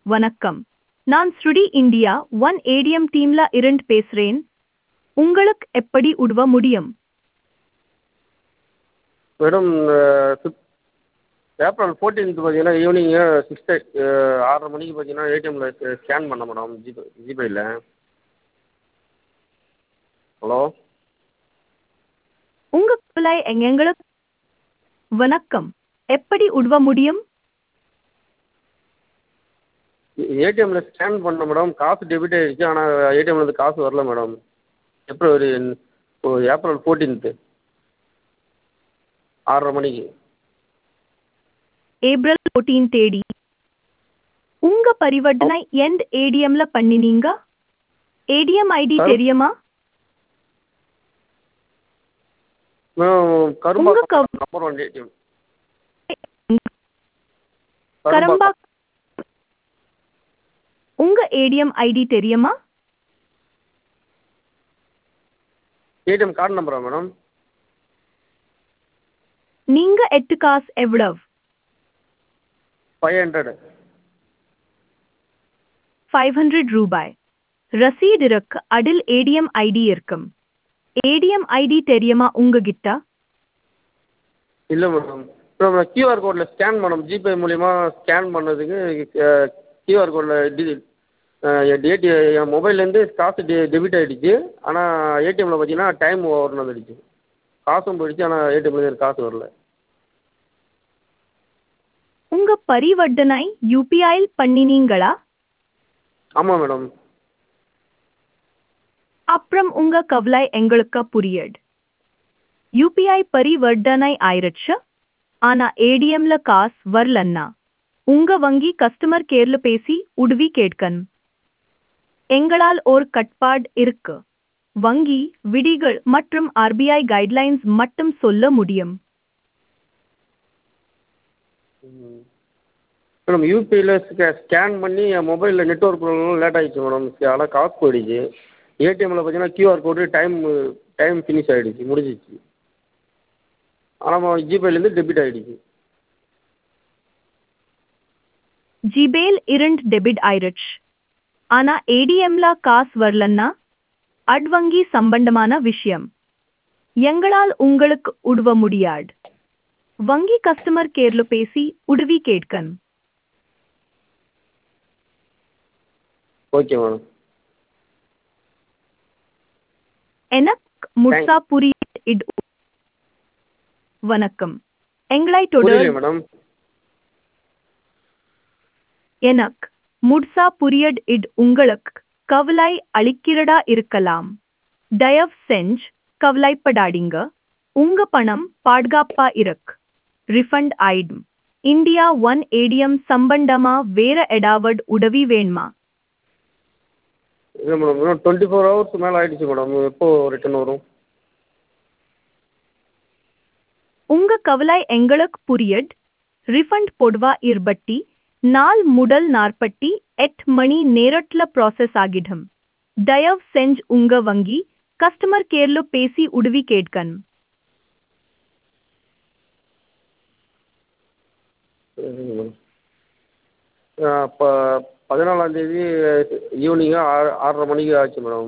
வணக்கம் நான் ஸ்ருடி இந்தியா ஒன் ஏடிஎம் டீம்ல இருந்து பேசுறேன் உங்களுக்கு எப்படி உதவ முடியும் மேடம் ஃபிஃப்த் ஏப்ரல் ஃபோர்டீன்த் பார்த்தீங்கன்னா ஈவினிங்கு சிக்ஸ் தேர்ட்டி ஆறரை மணிக்கு பார்த்தீங்கன்னா ஏடிஎம்மில் ஸ்கேன் பண்ணேன் மேடம் ஜிபே ஜிபேயில் ஹலோ உங்க கவலை எங்களுக்கு வணக்கம் எப்படி உதவ முடியும் ஏடிஎம்மில் ஸ்கேன் பண்ணேன் மேடம் காசு டெபிட் ஆகிடுச்சு ஆனால் ஏடிஎம்லேருந்து காசு வரல மேடம் பிப்ரவரி ஓ ஏப்ரல் ஃபோர்டீன்த்து ஆறரை மணிக்கு ஏப்ரல் 14 தேதி உங்க பரிவர்த்தனை எந்த ஏடிஎம்ல பண்ணினீங்க ஏடிஎம் ஐடி Sir? தெரியுமா மேடம் உங்க கரும்பா கவ- நம்பர் ஒன் ஏடிஎம் கரம்பா உங்க ஏடிஎம் ஐடி தெரியுமா ஏடிஎம் கார்டு நம்பரா மேடம் நீங்க எட்டு காசு எவ்வளவு ஃபைவ் ஹண்ட்ரட் ஃபைவ் ஹண்ட்ரட் ரூபாய் ரசீது இருக்கு அதில் ஏடிஎம் ஐடி இருக்கும் ஏடிஎம் ஐடி தெரியுமா உங்ககிட்ட இல்லை மேடம் மேடம் நான் கியூஆர் கோடில் ஸ்கேன் பண்ணோம் ஜிபே மூலிமா ஸ்கேன் பண்ணதுக்கு கியூஆர் கோடில் டி ஏடி என் மொபைல்லேருந்து காசு டெ டெபிட் ஆகிடுச்சு ஆனால் ஏடிஎம்மில் பார்த்தீங்கன்னா டைம் ஓவர்னு வந்துடுச்சு காசும் போயிடுச்சு ஆனால் ஏடிஎம்லேருந்து காசு வரல உங்க பரிவர்த்தனை யூபிஐயில் பண்ணினீங்களா ஆமாம் மேடம் அப்புறம் உங்க கவலை எங்களுக்கு புரியுது யூபிஐ பரிவர்த்தனை ஆயிருச்சு ஆனா ஏடிஎம்ல காசு வரலன்னா உங்க வங்கி கஸ்டமர் கேர்ல பேசி உதவி கேட்கணும் எங்களால் ஒரு கட்பாடு இருக்கு வங்கி விதிகள் மற்றும் ஆர்பிஐ கைட்லைன்ஸ் மட்டும் சொல்ல முடியும் மேடம் யூபிஐயில் ஸ்கே ஸ்கேன் பண்ணி என் மொபைலில் நெட்ஒர்க் ப்ராப்ளம் லேட் ஆகிடுச்சு மேடம் ஆனால் காசு போயிடுச்சு ஏடிஎம்மில் பார்த்தீங்கன்னா QR code time time finish ஆகிடுச்சு முடிஞ்சிச்சு ஆனால் ஜிபேலேருந்து டெபிட் ஆகிடுச்சு ஜிபேல் இரண்டு டெபிட் ஆயிருச்சு ஆனா ஏடிஎம்ல காசு வரலன்னா அட் வங்கி சம்பந்தமான விஷயம் எங்களால் உங்களுக்கு உதவ முடியாது வங்கி கஸ்டமர் கேர்ல பேசி உதவி கேட்கணும் ஓகே மேடம் எனக்கு முழுசா புரியுது இது வணக்கம் எங்களை தொடர் புரியல மேடம் எனக்கு முழுசா புரியட் இட் உங்களுக்கு கவலை அளிக்கிறதா இருக்கலாம் தயவு செஞ்சு கவலைப்படாதீங்க உங்க பணம் பாதுகாப்பா இருக்கு ரிஃபண்ட் ஆயிடும் இந்தியா ஒன் ஏடிஎம் சம்பந்தமா வேற எடாவட் உதவி வேணுமா இல்லை மேடம் இன்னும் டுவெண்ட்டி ஃபோர் ஹவர்ஸ் மேலே ஆகிடுச்சு மேடம் எப்போ ரிட்டர்ன் வரும் உங்க கவலை எங்களுக்கு புரியட் ரிஃபண்ட் பொதுவா இருபட்டி நாள் முதல் நாற்பத்தி எட் மணி நேரத்துல ப்ராசஸ் ஆகிடும் தயவு செஞ்சு உங்க வங்கி கஸ்டமர் கேர்ல பேசி உதவி கேட்கணும் சரிங்க மேடம் இப்போ பதினாலாந்தேதி ஈவினிங்கு ஆறு ஆறரை மணிக்கு ஆச்சு மேடம்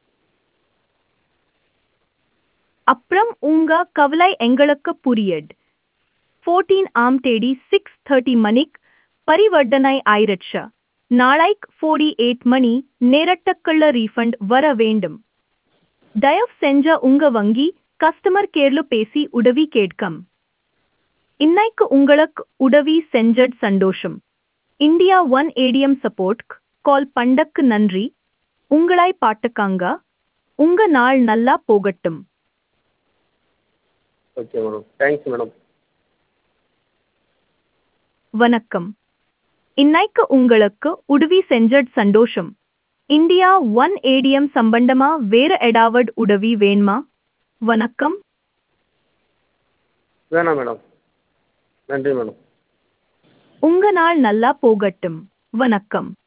அப்புறம் உங்க கவலை எங்களுக்கு புரியுது ஃபோர்டீன் ஆம் தேதி சிக்ஸ் தேர்ட்டி மணிக்கு பரிவர்த்தனை ஆயிருச்சு நாளைக்கு ஃபோர்டி எயிட் மணி நேரத்துக்குள்ள ரீஃபண்ட் வர வேண்டும் தயவு செஞ்ச உங்க வங்கி கஸ்டமர் கேர்ல பேசி உதவி கேட்கம் இன்னைக்கு உங்களுக்கு உதவி செஞ்சட் சந்தோஷம் India one ATM support call பண்டக்கு நன்றி உங்களை பாட்டுக்காங்க உங்க நாள் நல்லா போகட்டும் ஓகே மேடம் தேங்க்ஸ் மேடம் வணக்கம் இன்னைக்கு உங்களுக்கு உதவி செஞ்சட் சந்தோஷம் இந்தியா ஒன் ஏடிஎம் சம்பந்தமா வேற எடாவட் உதவி வேணுமா வணக்கம் வேணாம் மேடம் நன்றி மேடம் உங்க நாள் நல்லா போகட்டும் வணக்கம்